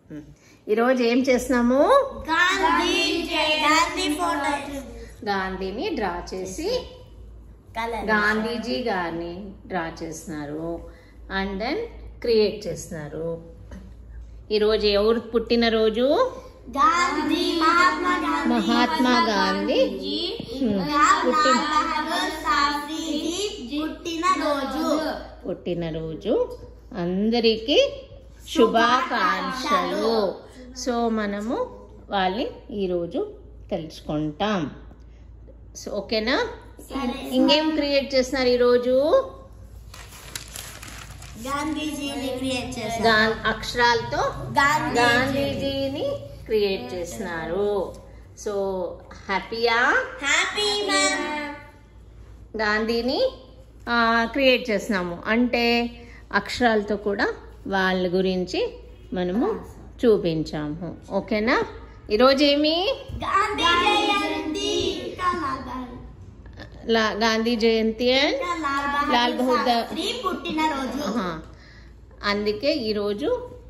ఈరోజు ఏం చేస్తున్నాము గాంధీ గాంధీ ఫోటో గాంధీని డ్రా చేసి కలర్ గాంధీజీ గారిని డ్రా చేస్తున్నారు అండ్ దెన్ క్రియేట్ చేస్తున్నారు ఈరోజు ఎవరు పుట్టినరోజు గాంధీ మహాత్మా గాంధీ మహాత్మా గాంధీ హ్మ్, పుట్టిన బహదూర్ శాస్త్రి పుట్టిన రోజు పుట్టినరోజు అందరికీ శుభాకాంక్షలు సో మనము వాళ్ళని ఈరోజు తెలుసుకుంటాం సో ఓకేనా ఇంకేం క్రియేట్ చేస్తున్నారు ఈరోజు గాంధీజీని క్రియేట్ చేశారు గా అక్షరాలతో గాంధీ గాంధీజీని క్రియేట్ చేస్తున్నారు సో హ్యాపీయా హ్యాపీ మ్యామ్ గాంధీని క్రియేట్ చేస్తున్నాము అంటే అక్షరాలతో కూడా వాళ్ళ గురించి మనము చూపించాము ఓకేనా ఈరోజు ఏమి గాంధీ జయంతి లా- గాంధీ జయంతి అండ్ లాల్ లాల్ బహదూర్ శాస్త్రి పుట్టిన రోజు ఆహా. అందుకే ఈరోజు